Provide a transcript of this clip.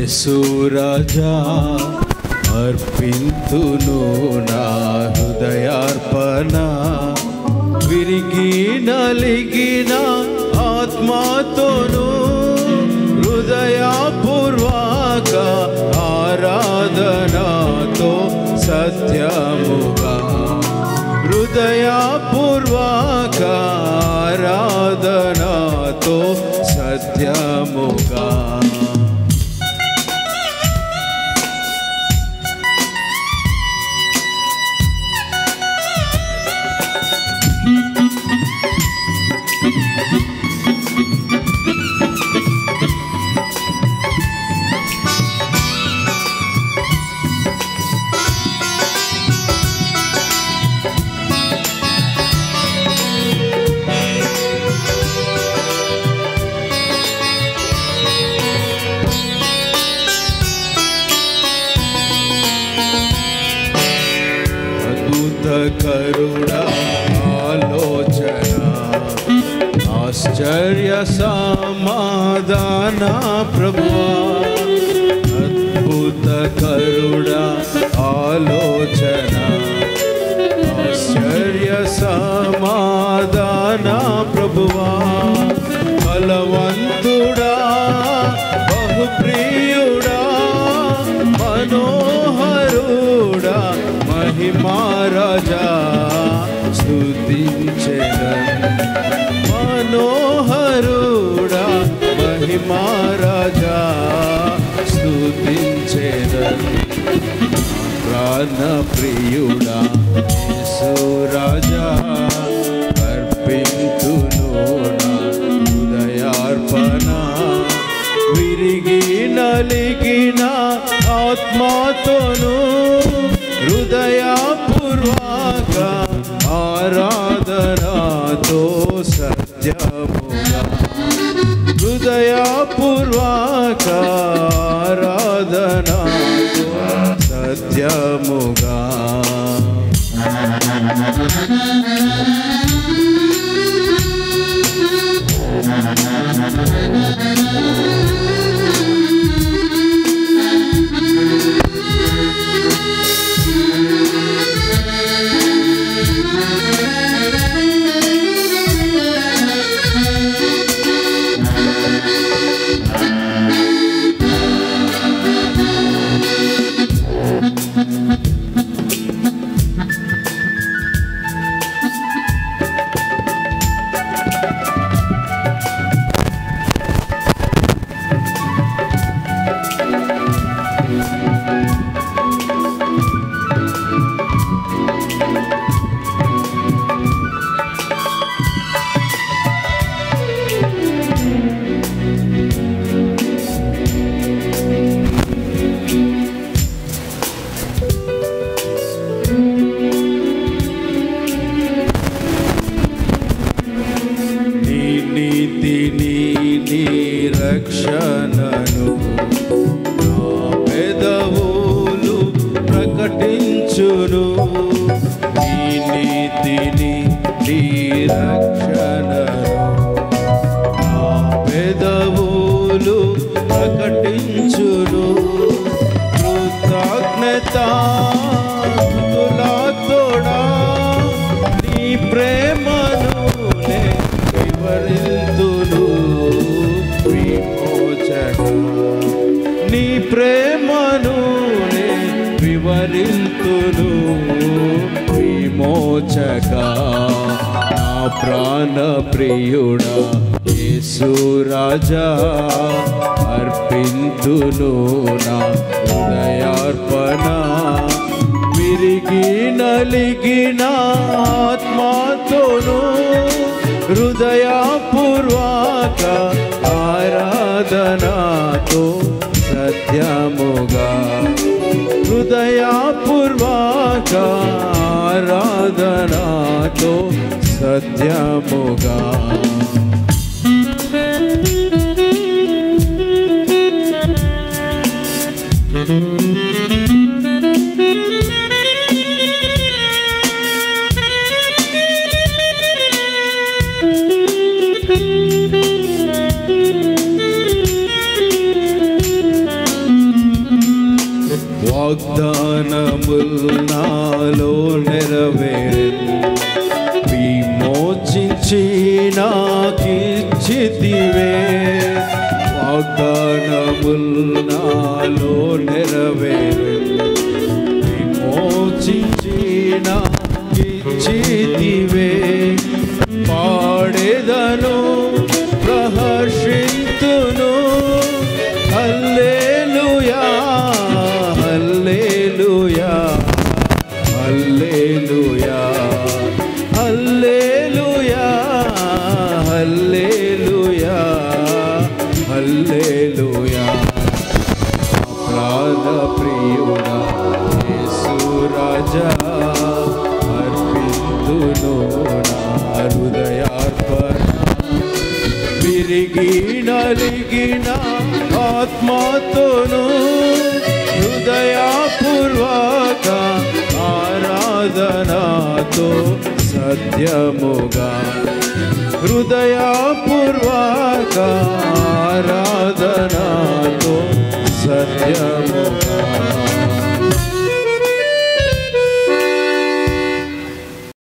యేసు రాజా అర్పింతును నా హృదయార్పణ విరిగి నలిగిన ఆత్మతోను హృదయపూర్వక ఆరాధనతో సత్యముగా హృదయపూర్వక ఆరాధనతో సత్యముగా అద్భుత కరుణ ఆలోచన ఆశ్చర్య సమాధాన ప్రభువా అద్భుత కరుణ ఆలోచన ఆశ్చర్య సమాధాన ప్రభువా బలవంతుడా బహుప్రియుడా మనోహరుడా మహిమారాజా స్తుతించెదన్ మనోహరుడా మహిమారాజా స్తుతించెదన్ ప్రాణ ప్రియుడా యేసురాజా అర్పింతును నా హృదయార్పణ విరిగి నలిగిన ఆత్మతోను హృదయపూర్వక ఆరాధనతో సత్యముగా హృదయపూర్వక ఆరాధనతో సత్యముగా నీ నీతిని నీ రక్షణను నా పెదవులు ప్రకటించును నీ నీతిని నీ రక్షణను నా పెదవులు ప్రకటించును కృతజ్ఞత తోడా నీ ప్రేమను నే వివరింతును విమోచక నీ ప్రేమను నే వివరింతును విమోచక నా ప్రాణ ప్రియుడా యేసు రాజా అర్పింతును నా హృదయార్పణ విరిగి నలిగిన ఆత్మతోను హృదయపూర్వక ఆరాధనతో సత్యముగా హృదయపూర్వక ఆరాధనతో సత్యముగా Thank you. వాగ్దానముల్ నాలో నెరవేరు విమోచించి నాకిచ్చితివే వాగ్దానముల్ నాలో నెరవేరు విమోచించి నాకిచ్చితివే పాడేదను ప్రహర్షింతును హల్లెలూయా హల్లెలూయా హల్లెలూయా హల్లెలూయా హల్లెలూయా హల్లెలూయా ప్రాణ ప్రియుడా యేసు రాజా అర్పింతును నా హృదయార్పణ విరిగి నలిగిన ఆత్మతోను హృదయపూర్వక ఆరాధనతో సత్యముగా హృదయపూర్వక ఆరాధనతో సత్యముగా